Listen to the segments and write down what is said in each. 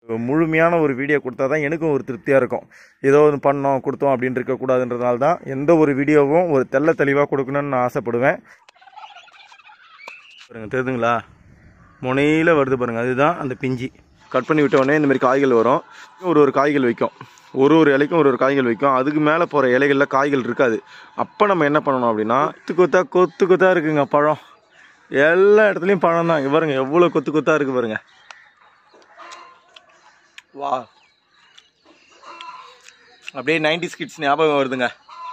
முழுமையான ஒரு வீடியோ கொடுத்தா தான் எனக்கும் ஒரு திருப்தியாக இருக்கும் ஏதோ ஒன்று பண்ணோம் கொடுத்தோம் அப்படின்னு இருக்கக்கூடாதுன்றதுனால தான் எந்த ஒரு வீடியோவும் ஒரு தெள்ள தெளிவாக கொடுக்கணும்னு நான் ஆசைப்படுவேன் பாருங்க தெரியுதுங்களா முனையில் வருது பாருங்க அதுதான் அந்த பிஞ்சி கட் பண்ணி விட்ட உடனே இந்த மாதிரி காய்கள் வரும் ஒரு ஒரு காய்கள் வைக்கும் ஒரு ஒரு இலைக்கும் ஒரு ஒரு காய்கள் வைக்கும் அதுக்கு மேலே போகிற இலைகளில் காய்கள் இருக்காது அப்போ நம்ம என்ன பண்ணணும் அப்படின்னா கொத்து கொத்தா கொத்து கொத்தா இருக்குங்க பழம் எல்லா இடத்துலையும் பழம் தான் இங்க பாருங்க எவ்வளோ கொத்து கொத்தா இருக்கு பாருங்க வா அப்படியே நைன்டி ஸ்கிட்ஸ் ஞாபகம் வருதுங்க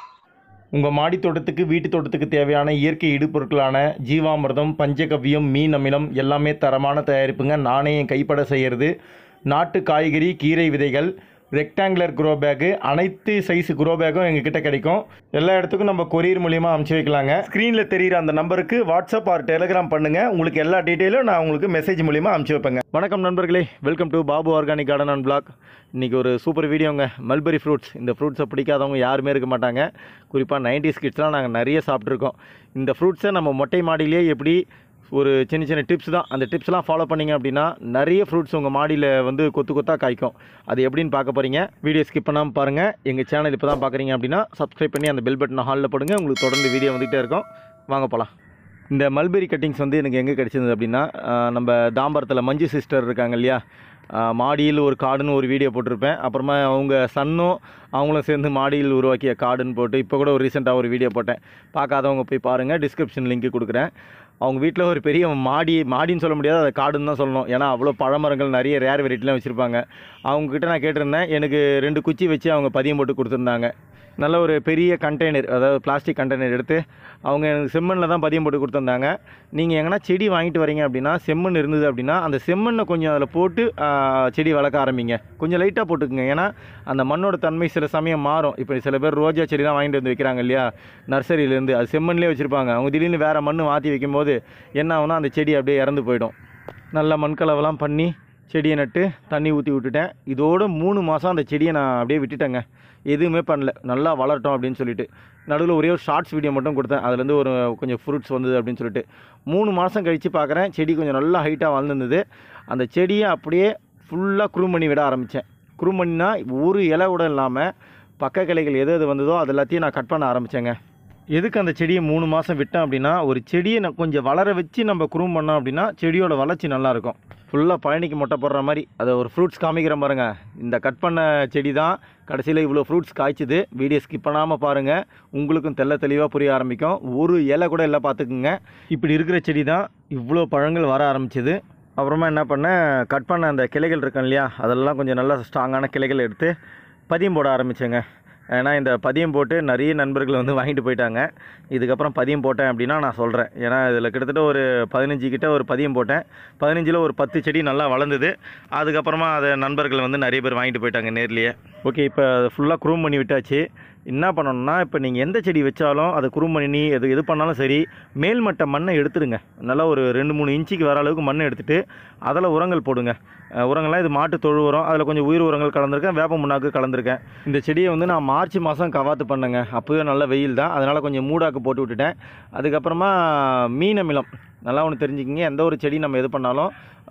உங்கள் மாடி தோட்டத்துக்கு வீட்டு தோட்டத்துக்கு தேவையான இயற்கை இடுபொருட்களான ஜீவாமிர்தம் பஞ்சகவ்யம் மீன் அமிலம் எல்லாமே தரமான தயாரிப்புங்க நானே என் கைப்பட செய்கிறது நாட்டு காய்கறி கீரை விதைகள் ரெக்டாங்குலர் குரோ பேக்கு அனைத்து சைஸ் குரோ பேக்கும் எங்ககிட்ட கிடைக்கும் எல்லா இடத்துக்கும் நம்ம கொரியர் மூலியமாக அனுப்பிச்சி வைக்கலாங்க ஸ்க்ரீனில் தெரிகிற அந்த நம்பருக்கு வாட்ஸ்அப் ஆர் டெலிகிராம் பண்ணுங்கள் உங்களுக்கு எல்லா டீட்டெயிலும் நான் உங்களுக்கு மெசேஜ் மூலியமாக அனுப்பிச்சி வைப்பேங்க வணக்கம் நண்பர்களே welcome to Babu organic garden and blog இன்றைக்கி ஒரு சூப்பர் வீடியோங்க மல்பெரி ஃப்ரூட்ஸ் இந்த ஃப்ரூட்ஸை பிடிக்காதவங்க யாருமே இருக்க மாட்டாங்க குறிப்பாக நைன்டி கிட்ஸ்லாம் நாங்கள் நிறைய சாப்பிட்ருக்கோம் இந்த ஃப்ரூட்ஸை நம்ம மொட்டை மாடியிலே எப்படி ஒரு சின்ன சின்ன டிப்ஸ் தான் அந்த டிப்ஸ்லாம் ஃபாலோ பண்ணீங்க அப்படின்னா நிறைய ஃப்ரூட்ஸ் உங்கள் மாடியில் வந்து கொத்து கொத்தாக காய்க்கும் அது எப்படின்னு பார்க்க போகிறீங்க வீடியோ ஸ்கிப் பண்ணாமல் பாருங்கள் எங்கள் சேனல் இப்போ தான் பார்க்குறீங்க அப்படின்னா சப்ஸ்கிரைப் பண்ணி அந்த பெல் பட்டனை ஹாலில் போடுங்க உங்களுக்கு தொடர்ந்து வீடியோ வந்துகிட்டே இருக்கும் வாங்க போகலாம் இந்த மல்பெரி கட்டிங்ஸ் வந்து எனக்கு எங்கே கிடச்சிருந்தது அப்படின்னா ஆஹ், நம்ம தாம்பரத்தில் மஞ்சு சிஸ்டர் இருக்காங்க இல்லையா ஆஹ், மாடியில் ஒரு காடுன்னு ஒரு வீடியோ போட்டிருப்பேன் அப்புறமா அவங்க சன்னும் அவங்களும் சேர்ந்து மாடியில் உருவாக்கிய காடுன்னு போட்டு இப்போ கூட ஒரு ரீசெண்டாக ஒரு வீடியோ போட்டேன் பார்க்காதவங்க போய் பாருங்கள் டிஸ்கிரிப்ஷன் லிங்க் கொடுக்குறேன் அவங்க வீட்டில் ஒரு பெரிய மாடி மாடின்னு சொல்ல முடியாது அதை காடுன்னு தான் சொல்லணும் ஏன்னா அவ்வளோ பழமரங்கள் நிறைய ரேர் வெரைட்டிலாம் வச்சுருப்பாங்க அவங்கக்கிட்ட நான் கேட்டிருந்தேன் எனக்கு ரெண்டு குச்சி வச்சு அவங்க பதியம் போட்டு கொடுத்துருந்தாங்க நல்ல ஒரு பெரிய கண்டெய்னர் அதாவது பிளாஸ்டிக் கண்டெய்னர் எடுத்து அவங்க எனக்கு செம்மண்ணில் தான் பதியம் போட்டு கொடுத்துருந்தாங்க நீங்கள் எங்கன்னா செடி வாங்கிட்டு வரீங்க அப்படின்னா செம்மண் இருந்தது அப்படின்னா அந்த செம்மண்ணை கொஞ்சம் அதில் போட்டு ஆ, செடி வளர்க்க ஆரம்பிங்க கொஞ்சம் லைட்டாக போட்டுக்குங்க ஏன்னா அந்த மண்ணோட தன்மை சில சமயம் மாறும் இப்போ சில பேர் ரோஜா செடி தான் வாங்கிட்டு வந்து வைக்கிறாங்க இல்லையா நர்சரியிலேருந்து அது செம்மண்லேயே வச்சுருப்பாங்க அவங்க திடீர்னு வேறு மண் மாற்றி வைக்கும்போது என்ன ஆகும்னா அந்த செடி அப்படியே இறந்து போயிடும் நல்ல மண்கலவெல்லாம் பண்ணி செடியை நட்டு தண்ணி ஊற்றி விட்டுட்டேன் இதோட மூணு மாதம் அந்த செடியை நான் அப்படியே விட்டுட்டேங்க எதுவுமே பண்ணல நல்லா வளரட்டும் அப்படின்னு சொல்லிட்டு நடுவில் ஒரே ஒரு ஷார்ட்ஸ் வீடியோ மட்டும் கொடுத்தேன் அதுலேருந்து ஒரு கொஞ்சம் ஃப்ரூட்ஸ் வந்தது அப்படின்னு சொல்லிட்டு மூணு மாதம் கழித்து பார்க்குறேன் செடி கொஞ்சம் நல்லா ஹைட்டாக வளர்ந்துருந்தது அந்த செடியை அப்படியே ஃபுல்லாக குரும் பண்ணி விட ஆரம்பித்தேன் குரும் பண்ணினா ஒரு இலை கூட இல்லாமல் பக்க கிளைகள் எது எது வந்ததோ அது எல்லாத்தையும் நான் கட் பண்ண ஆரம்பித்தேங்க எதுக்கு அந்த செடியை மூணு மாதம் விட்டேன் அப்படின்னா ஒரு செடியை நான் கொஞ்சம் வளர வச்சு நம்ம குரும் பண்ணோம் அப்படின்னா செடியோட வளர்ச்சி நல்லாயிருக்கும் ஃபுல்லாக பழனிக்கு மொட்டை போடுற மாதிரி அதை ஒரு ஃப்ரூட்ஸ் காமிக்கிறேன் பாருங்க இந்த கட் பண்ண செடி தான் கடைசியில் இவ்வளோ ஃப்ரூட்ஸ் காய்ச்சுது வீடியோ ஸ்கிப் பண்ணாமல் பாருங்கள் உங்களுக்கும் தெள்ள தெளிவாக புரிய ஆரம்பிக்கும் ஒரு இலை கூட இல்லை பார்த்துக்குங்க இப்படி இருக்கிற செடி தான் இவ்வளோ பழங்கள் வர ஆரம்பிச்சது அப்புறமா என்ன பண்ணேன் கட் பண்ண அந்த கிளைகள் இருக்கும் இல்லையா அதெல்லாம் கொஞ்சம் நல்லா ஸ்ட்ராங்கான கிளைகள் எடுத்து பதியம் போட ஆரம்பித்தேங்க ஏன்னா இந்த பதியம் போட்டு நிறைய நண்பர்கள் வந்து வாங்கிட்டு போயிட்டாங்க இதுக்கப்புறம் பதியம் போட்டேன் அப்படின்னா நான் சொல்கிறேன் ஏன்னா இதில் கிட்டத்தட்ட ஒரு பதினஞ்சு கிட்ட ஒரு பதியம் போட்டேன் பதினஞ்சில் ஒரு பத்து செடி நல்லா வளர்ந்தது அதுக்கப்புறமா அதை நண்பர்கள் வந்து நிறைய பேர் வாங்கிட்டு போயிட்டாங்க நேர்லேயே ஓகே இப்போ ஃபுல்லாக குரூம் பண்ணி விட்டாச்சு என்ன பண்ணணும்னா இப்போ நீங்கள் எந்த செடி வச்சாலும் அதை குறும் பண்ணி எது எது பண்ணாலும் சரி மேல்மட்ட மண்ணை எடுத்துடுங்க நல்லா ஒரு ரெண்டு மூணு இன்ச்சுக்கு வர அளவுக்கு மண்ணை எடுத்துட்டு அதில் உரங்கள் போடுங்க அஹ் உரங்கள்லாம் இது மாட்டு தொழு உரம் அதில் கொஞ்சம் உயிர் உரங்கள் கலந்துருக்கேன் வேப்ப முன்னாக்கு கலந்துருக்கேன் இந்த செடியை வந்து நான் மார்ச் மாதம் கவாத்து பண்ணேங்க அப்போவே நல்ல வெயில் தான் அதனால் கொஞ்சம் மூடாக்கு போட்டு விட்டுட்டேன் அதுக்கப்புறமா மீன் அமிலம் நல்லா ஒன்று தெரிஞ்சுக்கிங்க எந்த ஒரு செடி நம்ம எது பண்ணாலும்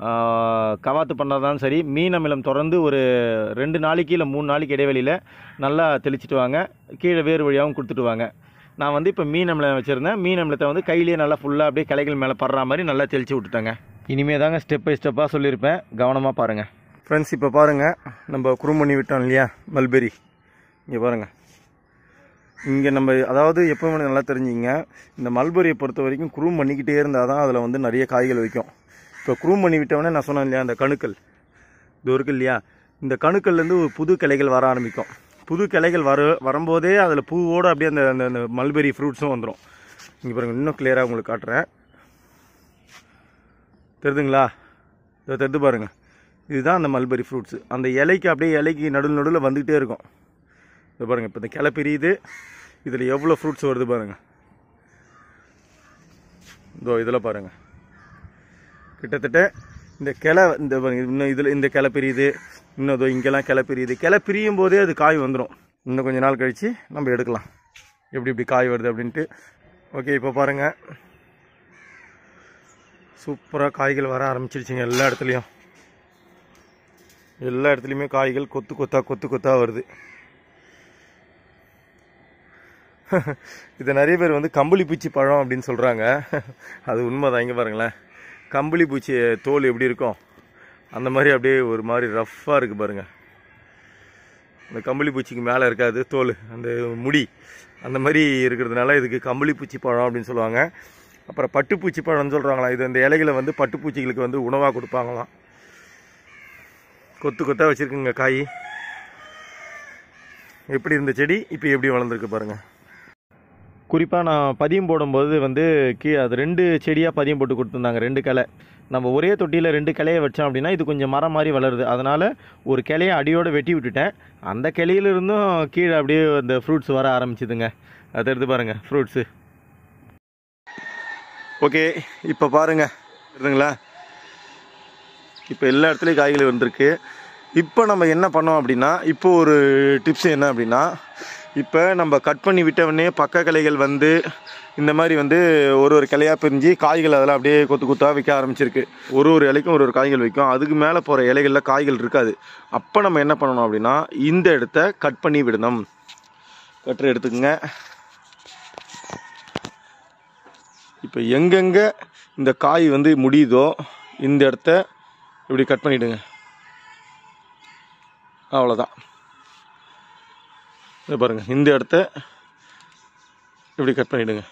ஆஹ், கவாத்து பண்ணாதான் சரி மீன் அமிலம் தொடர்ந்து ஒரு ரெண்டு நாளைக்கு இல்லை மூணு நாளைக்கு இடைவெளியில் நல்லா தெளிச்சிட்டு வாங்க கீழே வேறு வழியாகவும் கொடுத்துட்டு வாங்க நான் வந்து இப்போ மீன் அமிலம் வச்சுருந்தேன் மீன் அமிலத்தை வந்து கையிலேயே நல்லா ஃபுல்லாக அப்படியே கிளைகள் மேலே படுற மாதிரி நல்லா தெளித்து விட்டுட்டேங்க இனிமே தாங்க ஸ்டெப் பை ஸ்டெப்பாக சொல்லியிருப்பேன் கவனமாக பாருங்கள் ஃப்ரெண்ட்ஸ் இப்போ பாருங்கள் நம்ம குரும் பண்ணி விட்டோம் இல்லையா மல்பெரி இங்கே பாருங்கள் இங்கே நம்ம அதாவது எப்பவுமே நல்லா தெரிஞ்சுங்க இந்த மல்பெரியை பொறுத்த வரைக்கும் குரூம் பண்ணிக்கிட்டே இருந்தால் தான் அதில் வந்து நிறைய காய்கள் வைக்கும் இப்போ குரூம் பண்ணி விட்டவொடனே நான் சொன்னேன் இல்லையா அந்த கணுக்கள் இது இருக்கு இல்லையா இந்த கணுக்கள்லேருந்து ஒரு புது கிளைகள் வர ஆரம்பிக்கும் புது கிளைகள் வர வரும்போதே அதில் பூவோடு அப்படியே அந்த அந்த அந்த மல்பெரி ஃப்ரூட்ஸும் வந்துடும் இங்கே பாருங்கள் இன்னும் கிளியராக உங்களுக்கு காட்டுறேன் தெரியுதுங்களா இதை தெரிந்து பாருங்க இதுதான் அந்த மல்பெரி ஃப்ரூட்ஸு அந்த இலைக்கு அப்படியே இலைக்கு நடுவில் நடுவில் வந்துக்கிட்டே இருக்கும் இதை பாருங்க இப்போ இந்த கிளை பிரியுது இதில் எவ்வளோ ஃப்ரூட்ஸ் வருது பாருங்க இதோ இதில் பாருங்க கிட்டத்தட்ட இந்த கிளை இந்த பாருங்க இன்னும் இதில் இந்த கிளை பிரியுது இன்னும் இதோ இங்கெல்லாம் கிளை பிரியுது கிளை பிரியும் போதே அது காய் வந்துடும் இன்னும் கொஞ்ச நாள் கழித்து நம்ம எடுக்கலாம் எப்படி இப்படி காய் வருது அப்படின்ட்டு ஓகே இப்போ பாருங்கள் சூப்பராக காய்கள் வர ஆரம்பிச்சிருச்சுங்க எல்லா இடத்துலையும் எல்லா இடத்துலையுமே காய்கள் கொத்து கொத்தா கொத்து கொத்தா வருது இதை நிறைய பேர் வந்து கம்பளி பூச்சி பழம் அப்படின்னு சொல்கிறாங்க அது உண்மைதான் இங்கே பாருங்களேன் கம்பளி பூச்சி தோல் எப்படி இருக்கும் அந்த மாதிரி அப்படியே ஒரு மாதிரி ரஃப்பாக இருக்குது பாருங்கள் அந்த கம்பளி பூச்சிக்கு மேலே இருக்காது தோல் அந்த முடி அந்த மாதிரி இருக்கிறதுனால இதுக்கு கம்பளி பூச்சி பழம் அப்படின்னு சொல்லுவாங்க அப்புறம் பட்டுப்பூச்சி பழம்னு சொல்கிறாங்களாம் இது அந்த இலைகளை வந்து பட்டுப்பூச்சிகளுக்கு வந்து உணவாக கொடுப்பாங்களாம் கொத்து கொத்தாக வச்சுருக்குங்க காய் எப்படி இருந்த செடி இப்போ எப்படி வளர்ந்துருக்கு பாருங்கள் குறிப்பாக நான் பதியம் போடும்போது வந்து கீ அது ரெண்டு செடியாக பதியம் போட்டு கொடுத்துருந்தாங்க ரெண்டு கிளை நம்ம ஒரே தொட்டியில் ரெண்டு கிளையை வச்சோம் அப்படின்னா இது கொஞ்சம் மரம் மாதிரி வளருது அதனால் ஒரு கிளையை அடியோடு வெட்டி விட்டுட்டேன் அந்த கிளையிலிருந்தும் கீழே அப்படியே அந்த ஃப்ரூட்ஸ் வர ஆரம்பிச்சுதுங்க அதை எடுத்து பாருங்கள் ஃப்ரூட்ஸு ஓகே இப்போ பாருங்க இருக்குங்களா இப்போ எல்லா இடத்துலையும் காய்கள் வந்திருக்கு இப்போ நம்ம என்ன பண்ணோம் அப்படின்னா இப்போ ஒரு டிப்ஸ் என்ன அப்படின்னா இப்போ நம்ம கட் பண்ணி விட்டவொடனே பக்க கிளைகள் வந்து இந்த மாதிரி வந்து ஒரு ஒரு கிளையாக பிரிஞ்சு காய்கள் அதெல்லாம் அப்படியே கொத்து கொத்தாக வைக்க ஆரம்பிச்சிருக்கு ஒரு ஒரு இலைக்கும் ஒரு ஒரு காய்கள் வைக்கும் அதுக்கு மேலே போகிற இலைகளில் காய்கள் இருக்காது அப்போ நம்ம என்ன பண்ணணும் அப்படின்னா இந்த இடத்த கட் பண்ணி விடணும் கட்டுரை எடுத்துக்கோங்க இப்போ எங்கெங்கே இந்த காய் வந்து முடியுதோ இந்த இடத்த இப்படி கட் பண்ணிவிடுங்க அவ்வளோதான் இதை பாருங்கள் இந்த இடத்த இப்படி கட் பண்ணிவிடுங்க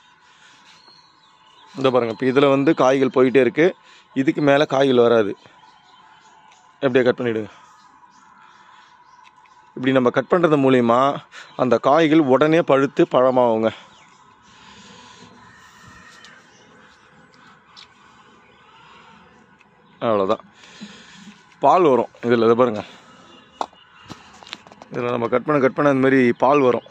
இந்த பாருங்கள் இப்போ இதில் வந்து காய்கள் போயிட்டே இருக்குது இதுக்கு மேலே காய்கள் வராது எப்படியே கட் பண்ணிவிடுங்க இப்படி நம்ம கட் பண்ணுறது மூலிமா அந்த காய்கள் உடனே பழுத்து பழமாகுங்க அவ்வளோதான் பால் வரும் இதில் இதை பாருங்கள் இதில் நம்ம கட் பண்ண கட் பண்ண அந்த மாதிரி பால் வரும்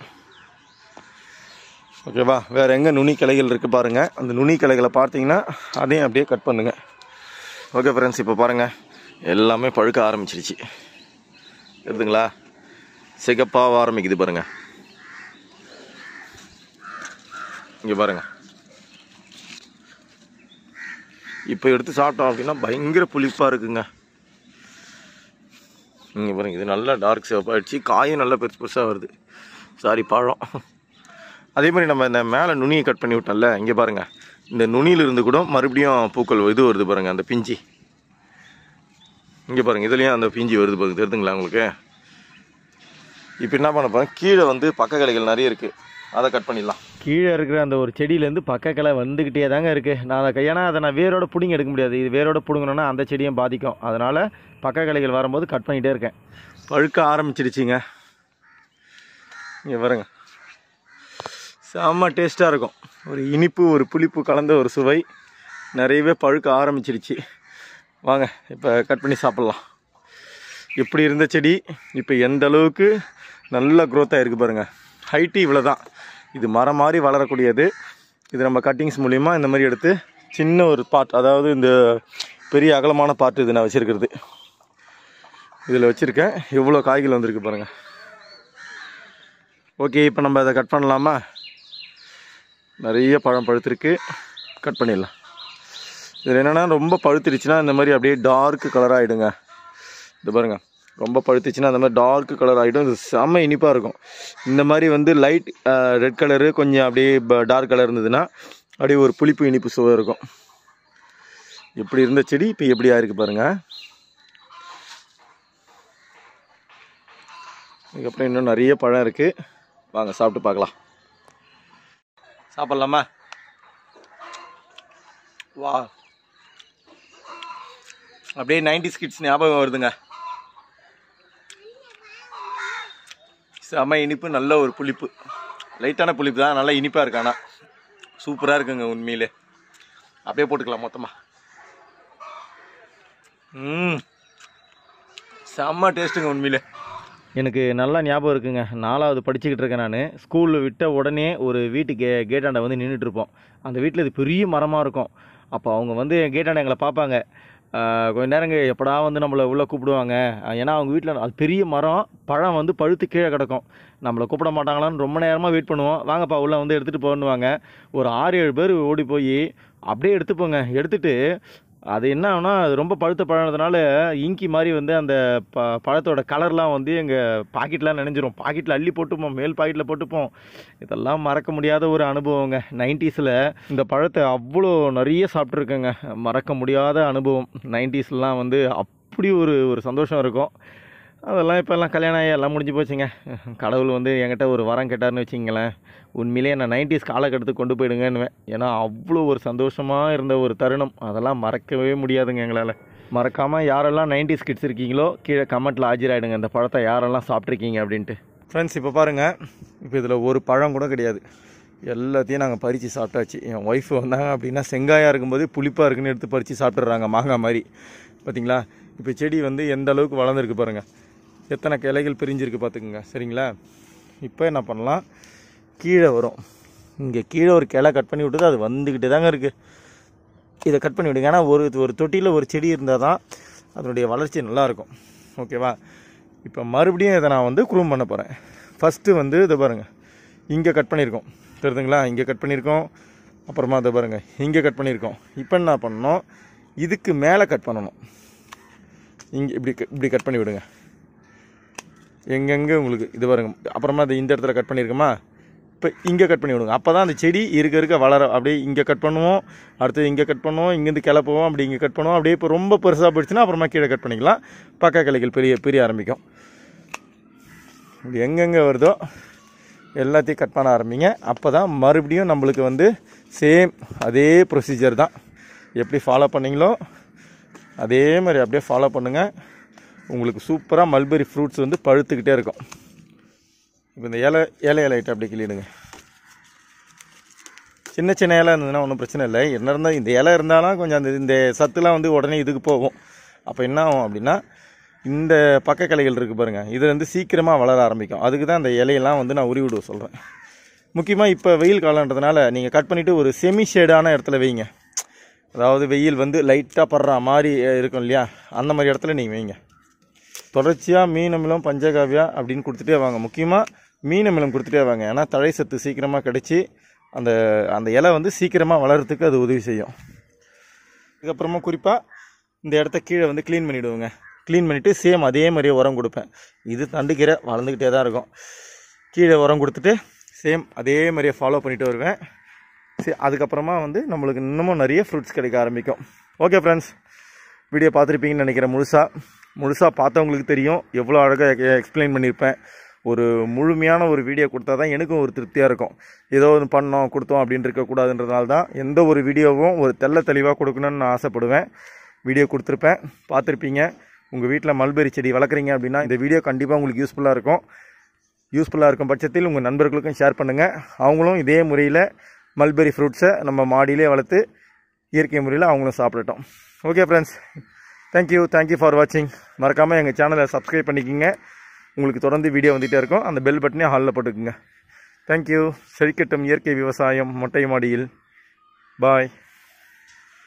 ஓகேவா வேறு எங்கே நுனி கிளைகள் இருக்குது பாருங்கள் அந்த நுனி கிளைகளை பார்த்தீங்கன்னா அதையும் அப்படியே கட் பண்ணுங்கள் ஓகே ஃப்ரெண்ட்ஸ் இப்போ பாருங்கள் எல்லாமே பழுக்க ஆரம்பிச்சிருச்சு எடுத்துங்களா சிகப்பாக ஆரம்பிக்குது பாருங்கள் இங்கே பாருங்கள் இப்போ எடுத்து சாப்பிட்டோம் அப்படின்னா பயங்கர புளிப்பாக இருக்குங்க இங்கே பாருங்க இது நல்லா டார்க் சிவப்பாகிடுச்சு காயும் நல்லா பெருசு பெருசாக வருது சாரி பழம் அதே மாதிரி நம்ம இந்த மேலே நுனியை கட் பண்ணி விட்டோம்ல இங்கே பாருங்க இந்த நுனியிலிருந்து கூட மறுபடியும் பூக்கள் இது வருது பாருங்க அந்த பிஞ்சி இங்கே பாருங்க இதுலேயும் அந்த பிஞ்சி வருது பாருங்க தெரியுதுங்களா உங்களுக்கு இப்போ என்ன பண்ண போகிறேன் கீழே வந்து பக்க கிளைகள் நிறைய இருக்குது அதை கட் பண்ணிடலாம் கீழே இருக்கிற அந்த ஒரு செடியிலேருந்து பக்க கிளை வந்துக்கிட்டே தாங்க இருக்குது நான் அதை ஏன்னா அதை நான் வேரோட பிடுங்கி எடுக்க முடியாது இது வேரோட பிடுங்கணுன்னா அந்த செடியும் பாதிக்கும் அதனால் பக்க கிளைகள் வரும்போது கட் பண்ணிகிட்டே இருக்கேன் பழுக்க ஆரம்பிச்சிடுச்சிங்க இங்கே பாருங்க செம்ம டேஸ்ட்டாக இருக்கும் ஒரு இனிப்பு ஒரு புளிப்பு கலந்த ஒரு சுவை நிறையவே பழுக்க ஆரம்பிச்சிடுச்சு வாங்க இப்போ கட் பண்ணி சாப்பிட்லாம் எப்படி இருந்த செடி இப்போ எந்த அளவுக்கு நல்ல growth ஆயிருக்கு பாருங்க ஹைட்டு இவ்வளோ தான் இது மரம் மாதிரி வளரக்கூடியது இது நம்ம கட்டிங்ஸ் மூலிமா இந்த மாதிரி எடுத்து சின்ன ஒரு பார்ட் அதாவது இந்த பெரிய அகலமான பார்ட் இது நான் வச்சுருக்கிறது இதில் வச்சுருக்கேன் எவ்வளோ காய்கள் வந்திருக்கு பாருங்கள் ஓகே இப்போ நம்ம அதை கட் பண்ணலாமா நிறைய பழம் பழுத்திருக்கு கட் பண்ணிடலாம் இதில் என்னென்னா ரொம்ப பழுத்துருச்சுன்னா இந்த மாதிரி அப்படியே டார்க் கலர் ஆகிடுங்க இது பாருங்க ரொம்ப பழுத்துச்சுன்னா அந்த மாதிரி டார்க் கலர் ஆகிடும் இது செம்ம இனிப்பாக இருக்கும் இந்த மாதிரி வந்து லைட் ரெட் கலரு கொஞ்சம் அப்படியே டார்க் கலர் இருந்ததுன்னா அப்படியே ஒரு புளிப்பு இனிப்பு சுவை இருக்கும் எப்படி இருந்த செடி இப்போ எப்படி ஆயிருக்கு பாருங்கள் இதுக்கப்புறம் இன்னும் நிறைய பழம் இருக்குது வாங்க சாப்பிட்டு பார்க்கலாம் சாப்பிட்லாமா வா அப்படியே நைன்டி கிட்ஸ் ஞாபகம் வருதுங்க செம இனிப்பு நல்ல ஒரு புளிப்பு லைட்டான புளிப்பு தான் நல்லா இனிப்பாக இருக்கு ஆனால் சூப்பராக இருக்குங்க உண்மையிலே அப்படியே போட்டுக்கலாம் மொத்தமாக ம் செம்ம டேஸ்ட்டுங்க உண்மையிலே எனக்கு நல்லா ஞாபகம் இருக்குங்க நாலாவது படிச்சுக்கிட்டு இருக்கேன் நான் ஸ்கூலில் விட்ட உடனே ஒரு வீட்டு கே கேட்டாண்ட வந்து நின்றுட்டு இருப்போம் அந்த வீட்டில் இது பெரிய மரமாக இருக்கும் அப்போ அவங்க வந்து கேட்டாண்ட எங்களை பார்ப்பாங்க ஆஹ் கொஞ்ச நேரங்க எப்படா வந்து நம்மளை உள்ளே கூப்பிடுவாங்க ஆஹ் ஏன்னா அவங்க வீட்டில் அது பெரிய மரம் பழம் வந்து பழுத்து கீழே கிடக்கும் நம்மளை கூப்பிட மாட்டாங்களான்னு ரொம்ப நேரமாக வெயிட் பண்ணுவோம் வாங்கப்பா உள்ளே வந்து எடுத்துகிட்டு போன்னுவாங்க ஒரு ஆறு ஏழு பேர் ஓடி போய் அப்படியே எடுத்துப்போங்க எடுத்துட்டு அது என்ன ஆகுனா அது ரொம்ப பழுத்த பழனதுனால இங்கி மாதிரி வந்து அந்த ப பழத்தோட கலர்லாம் வந்து எங்கள் பாக்கெட்லாம் நினைஞ்சிரும் பாக்கெட்டில் அள்ளி போட்டுப்போம் மேல் பாக்கெட்டில் போட்டுப்போம் இதெல்லாம் மறக்க முடியாத ஒரு அனுபவங்க நைன்ட்டீஸில் இந்த பழத்தை அவ்வளோ நிறைய சாப்பிட்ருக்கேங்க மறக்க முடியாத அனுபவம் நைன்ட்டீஸ்லாம் வந்து அப்படி ஒரு ஒரு சந்தோஷம் இருக்கும் அதெல்லாம் இப்போ எல்லாம் கல்யாணம் ஆகி எல்லாம் முடிஞ்சு போச்சுங்க கடவுள் வந்து என்கிட்ட ஒரு வரம் கேட்டார்னு வச்சிங்களேன் உண்மையிலேயே நான் நைன்டிஸ் காலகட்டத்துக்கு கொண்டு போயிடுங்கன்னுவேன் ஏன்னா அவ்வளோ ஒரு சந்தோஷமாக இருந்த ஒரு தருணம் அதெல்லாம் மறக்கவே முடியாதுங்க எங்களால் மறக்காமல் யாரெல்லாம் நைன்டிஸ் கிட்ஸ் இருக்கீங்களோ கீழே கமெண்ட்டில் ஆஜராயிடுங்க இந்த பழத்தை யாரெல்லாம் சாப்பிட்ருக்கீங்க அப்படின்ட்டு ஃப்ரெண்ட்ஸ் இப்போ பாருங்கள் இப்போ இதில் ஒரு பழம் கூட கிடையாது எல்லாத்தையும் நாங்கள் பறித்து சாப்பிட்டாச்சு என் ஒய்ஃப் வந்தாங்க அப்படின்னா செங்காயாக இருக்கும்போது புளிப்பாக இருக்குன்னு எடுத்து பறித்து சாப்பிட்றாங்க மாங்காய் மாதிரி பார்த்தீங்களா இப்போ செடி வந்து எந்த அளவுக்கு வளர்ந்துருக்கு பாருங்கள் எத்தனை கிளைகள் பிரிஞ்சிருக்கு பார்த்துக்குங்க சரிங்களா இப்போ என்ன பண்ணலாம் கீழே வரும் இங்கே கீழே ஒரு கிளை கட் பண்ணி விட்டுது அது வந்துக்கிட்டே தாங்க இருக்குது இதை கட் பண்ணி விடுங்க ஏன்னா ஒரு ஒரு தொட்டியில் ஒரு செடி இருந்தால் தான் அதனுடைய வளர்ச்சி நல்லாயிருக்கும் ஓகேவா இப்போ மறுபடியும் இதை நான் வந்து குரூம் பண்ண போகிறேன் ஃபஸ்ட்டு வந்து இதை பாருங்கள் இங்கே கட் பண்ணியிருக்கோம் தெரியுதுங்களா இங்கே கட் பண்ணியிருக்கோம் அப்புறமா இதை பாருங்கள் இங்கே கட் பண்ணியிருக்கோம் இப்போ என்ன பண்ணணும் இதுக்கு மேலே கட் பண்ணணும் இங்கே இப்படி க- இப்படி கட் பண்ணி விடுங்க எங்கெங்கே உங்களுக்கு இது பாருங்க அப்புறமா இது இந்த இடத்துல கட் பண்ணியிருக்கோமா இப்போ இங்கே கட் பண்ணி விடுங்க அப்போ தான் அந்த செடி இருக்க இருக்க வளர அப்படியே இங்கே கட் பண்ணுவோம் அடுத்தது இங்கே கட் பண்ணுவோம் இங்கேருந்து கிளப்புவோம் அப்படி இங்கே கட் பண்ணுவோம் அப்படியே இப்போ ரொம்ப பெருசாக போயிடுச்சுன்னா அப்புறமா கீழே கட் பண்ணிக்கலாம் பக்க கிளைகள் பெரிய பெரிய ஆரம்பிக்கும் இப்படி எங்கெங்கே வருதோ எல்லாத்தையும் கட் பண்ண ஆரம்பிங்க அப்போ தான் மறுபடியும் நம்மளுக்கு வந்து சேம் அதே ப்ரொசீஜர் தான் எப்படி ஃபாலோ பண்ணீங்களோ அதே மாதிரி அப்படியே ஃபாலோ பண்ணுங்கள் உங்களுக்கு சூப்பராக மல்பெரி ஃப்ரூட்ஸ் வந்து பழுத்துக்கிட்டே இருக்கும் இப்போ இந்த இலை இலை இலையிட்ட அப்படியே கிள்ளிடுங்க சின்ன சின்ன இலை இருந்ததுன்னா ஒன்றும் பிரச்சனை இல்லை என்ன இருந்தால் இந்த இலை இருந்தாலும் கொஞ்சம் அந்த இந்த சத்துலாம் வந்து உடனே இதுக்கு போகும் அப்போ என்ன ஆகும் அப்படின்னா இந்த பக்க கிளைகள் இருக்குது பாருங்கள் இது வந்து சீக்கிரமாக வளர ஆரம்பிக்கும் அதுக்கு தான் இந்த இலையெல்லாம் வந்து நான் உருவி விட சொல்கிறேன் முக்கியமாக இப்போ வெயில் காலன்றதுனால நீங்கள் கட் பண்ணிவிட்டு ஒரு செமி ஷேடான இடத்துல வைங்க அதாவது வெயில் வந்து லைட்டாக படுற மாதிரி இருக்கும் இல்லையா அந்த மாதிரி இடத்துல நீங்கள் வைங்க தொடர்ச்சியாக மீன் அமிலம் பஞ்சகாவியா அப்படின்னு கொடுத்துட்டே வாங்க முக்கியமாக மீன் அமிலம் கொடுத்துட்டே வாங்க ஏன்னா தழை சத்து சீக்கிரமாக கிடச்சி அந்த அந்த இலை வந்து சீக்கிரமாக வளர்கிறதுக்கு அது உதவி செய்யும் அதுக்கப்புறமா குறிப்பாக இந்த இடத்த கீழே வந்து க்ளீன் பண்ணிவிடுவோங்க க்ளீன் பண்ணிவிட்டு சேம் அதே மாதிரியே உரம் கொடுப்பேன் இது தண்டுக்கீரை வளர்ந்துக்கிட்டே தான் இருக்கும் கீழே உரம் கொடுத்துட்டு சேம் அதே மாதிரியே ஃபாலோ பண்ணிட்டு வருவேன் சரி அதுக்கப்புறமா வந்து நம்மளுக்கு இன்னமும் நிறைய ஃப்ரூட்ஸ் கிடைக்க ஆரம்பிக்கும் ஓகே ஃப்ரெண்ட்ஸ் வீடியோ பார்த்துருப்பீங்கன்னு நினைக்கிறேன் முழுசாக முழுசாக பார்த்தவங்களுக்கு தெரியும் எவ்வளோ அழகாக எக்ஸ்பிளைன் பண்ணியிருப்பேன் ஒரு முழுமையான ஒரு வீடியோ கொடுத்தா தான் எனக்கும் ஒரு திருப்தியாக இருக்கும் ஏதோ ஒன்று பண்ணோம் கொடுத்தோம் அப்படின்னு இருக்கக்கூடாதுன்றதுனால தான் எந்த ஒரு வீடியோவும் ஒரு தெள்ள தெளிவாக கொடுக்கணும்னு நான் ஆசைப்படுவேன் வீடியோ கொடுத்துருப்பேன் பார்த்துருப்பீங்க உங்கள் வீட்டில் மல்பெரி செடி வளர்க்குறீங்க அப்படின்னா இந்த வீடியோ கண்டிப்பாக உங்களுக்கு யூஸ்ஃபுல்லாக இருக்கும் யூஸ்ஃபுல்லாக இருக்கும் பட்சத்தில் உங்கள் நண்பர்களுக்கும் ஷேர் பண்ணுங்கள் அவங்களும் இதே முறையில் மல்பெரி ஃப்ரூட்ஸை நம்ம மாடியிலே வளர்த்து இயற்கை முறையில் அவங்களும் சாப்பிடட்டும் okay friends thank you thank you for வாட்சிங் மறக்காமல் எங்கள் சேனலை சப்ஸ்கிரைப் பண்ணிக்கோங்க உங்களுக்கு தொடர்ந்து வீடியோ வந்துகிட்டே இருக்கும் அந்த பெல் பட்டனே ஹாலில் போட்டுக்குங்க தேங்க்யூ செழிக்கட்டும் இயற்கை விவசாயம் மொட்டை மாடியில் பாய்